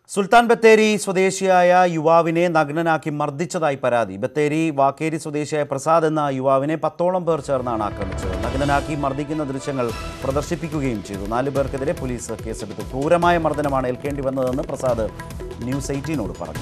സുൽത്താൻ ബത്തേരി സ്വദേശിയായ യുവാവിനെ നഗ്നനാക്കി മർദ്ദിച്ചതായി പരാതി ബത്തേരി വാക്കേരി സ്വദേശിയായ പ്രസാദ് എന്ന യുവാവിനെ പത്തോളം പേർ ചേർന്നാണ് ആക്രമിച്ചത് നഗ്നനാക്കി മർദ്ദിക്കുന്ന ദൃശ്യങ്ങൾ പ്രദർശിപ്പിക്കുകയും ചെയ്തു നാലു പേർക്കെതിരെ പോലീസ് കേസെടുത്തു ക്രൂരമായ മർദ്ദനമാണ് ഏൽക്കേണ്ടി വന്നതെന്ന് പ്രസാദ് ന്യൂസ് എയ്റ്റീനോട് പറഞ്ഞു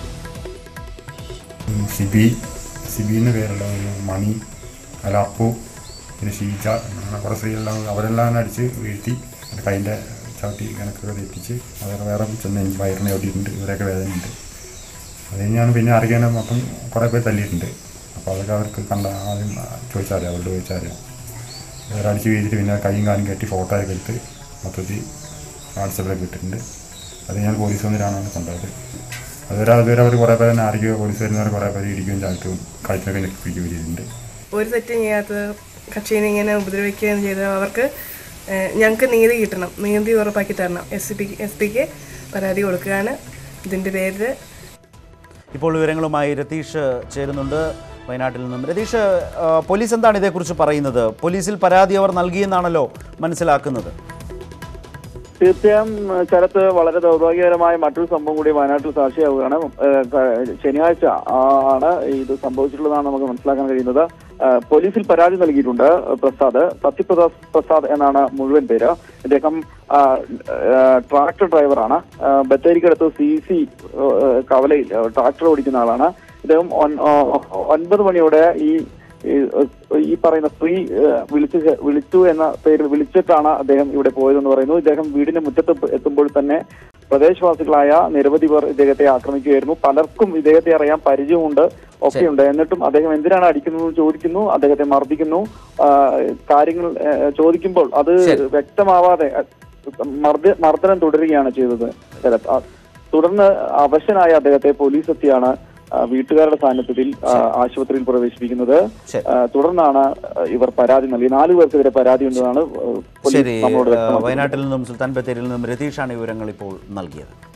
സിബി സിബി എന്ന് പേരുള്ള ഒരു മണി അല്ല അപ്പു പിന്നെ ഷീജ അങ്ങനെ കുറേ സ്ത്രീകളെല്ലാം അവരെല്ലാം അടിച്ച് വീഴ്ത്തി എൻ്റെ കൈൻ്റെ ചവിട്ടി കണക്കൊക്കെ തെറ്റിച്ച് വേറെ വേറെ ചെന്ന് എനിക്ക് വയറിന് ചവിട്ടിയിട്ടുണ്ട് ഇവരൊക്കെ വേദനയുണ്ട് അത് കഴിഞ്ഞാണ് പിന്നെ അറിയാനും മൊത്തം കുറേ പേര് തല്ലിയിട്ടുണ്ട് അപ്പോൾ അതൊക്കെ അവർക്ക് കണ്ട ആദ്യം ചോദിച്ചറിയാം അവരോട് ചോദിച്ചറിയാം അവരടിച്ച് വീഴ്ത്തിട്ട് പിന്നെ കൈയും കാലും കെട്ടി ഫോട്ടോ ഒക്കെ എടുത്ത് മൊത്തത്തിൽ വാട്സപ്പിലൊക്കെ ഇട്ടിട്ടുണ്ട് അത് ഞാൻ പോലീസ് വന്നിട്ടാണ് കൊണ്ടുപോയത് അതുവരെ അതുവരെ അവർ കുറേ പേരെ അറിയുകയോ പോലീസ് വരുന്നവർ കുറേ പേര് ഇടിക്കുകയും ചാട്ടുകയും കഴുത്തിനൊക്കെ ഞെക്കിപ്പിക്കുകയും ചെയ്തിട്ടുണ്ട് ഒരു തെറ്റും ചെയ്യാത്ത കക്ഷീനെ ഇങ്ങനെ ഉപദ്രവിക്കുകയും ചെയ്ത അവർക്ക് ഞങ്ങൾക്ക് നീതി കിട്ടണം നീതി ഉറപ്പാക്കി തരണം എസ് പി എസ് പിക്ക് പരാതി കൊടുക്കുകയാണ് ഇതിൻ്റെ പേരിൽ ഇപ്പോൾ വിവരങ്ങളുമായി രതീഷ് ചേരുന്നുണ്ട് വയനാട്ടിൽ നിന്നും രതീഷ് ആ, പോലീസ് എന്താണ് ഇതേക്കുറിച്ച് പറയുന്നത് പോലീസിൽ പരാതി അവർ നൽകിയെന്നാണല്ലോ മനസ്സിലാക്കുന്നത് തീർച്ചയായും ഏഹ്, ശരത്ത് വളരെ ദൗർഭാഗ്യകരമായ മറ്റൊരു സംഭവം കൂടി വയനാട്ടിൽ സാക്ഷിയാവുകയാണ് ഏഹ്, ക- ശനിയാഴ്ച ആണ് ഇത് സംഭവിച്ചിട്ടുള്ളതാണ് നമുക്ക് മനസ്സിലാക്കാൻ കഴിയുന്നത് ഏഹ്, പോലീസിൽ പരാതി നൽകിയിട്ടുണ്ട് പ്രസാദ് സത്യപ്രസാദ് പ്രസാദ് എന്നാണ് മുഴുവൻ പേര് ഇദ്ദേഹം ആ, ഏഹ്, ട്രാക്ടർ ഡ്രൈവറാണ് ഏഹ്, ബത്തേരിക്കടുത്ത് സി സി ഏഹ്, കവലയിൽ ഏഹ്, ട്രാക്ടർ ഓടിക്കുന്ന ആളാണ് ഇദ്ദേഹം ഒൻ- ഓ- ഒൻപത് മണിയോടെ ഈ ഈ ഈ പറയുന്ന സ്ത്രീ ഏഹ്, വിളിച്ചു ചെ- വിളിച്ചു എന്ന പേര് വിളിച്ചിട്ടാണ് അദ്ദേഹം ഇവിടെ പോയതെന്ന് പറയുന്നു ഇദ്ദേഹം വീടിന്റെ മുറ്റത്ത് പ് എത്തുമ്പോൾ തന്നെ പ്രദേശവാസികളായ നിരവധി പേർ ഇദ്ദേഹത്തെ ആക്രമിക്കുകയായിരുന്നു പലർക്കും ഇദ്ദേഹത്തെ അറിയാം പരിചയമുണ്ട് ഒക്കെയുണ്ട് എന്നിട്ടും അദ്ദേഹം എന്തിനാണ് അടിക്കുന്നത് ചോദിക്കുന്നു അദ്ദേഹത്തെ മർദ്ദിക്കുന്നു ആ, കാര്യങ്ങൾ ഏഹ്, ചോദിക്കുമ്പോൾ അത് ശരി. വ്യക്തമാവാതെ അഹ് മർദ്ദ മർദ്ദനം തുടരുകയാണ് ചെയ്തത് ശരത്. ആ, തുടർന്ന് അവശനായ അദ്ദേഹത്തെ പോലീസ് എത്തിയാണ് ആ, വീട്ടുകാരുടെ സാന്നിധ്യത്തിൽ ആ, ആശുപത്രിയിൽ പ്രവേശിപ്പിക്കുന്നത് ശരി. ആ, തുടർന്നാണ് ആ, ഇവർ പരാതി നൽകി നാലു പേർക്കെതിരെ പരാതി ഉണ്ടെന്നാണ് ആ, പോലീസ് ശരി നമ്മളോട് ആ, വ്യക്തമാക്കുന്നത്. വയനാട്ടിൽ നിന്നും സുൽത്താൻ ബത്തേരിയിൽ നിന്നും രതീഷാണ് വിവരങ്ങൾ ഇപ്പോൾ നൽകിയത്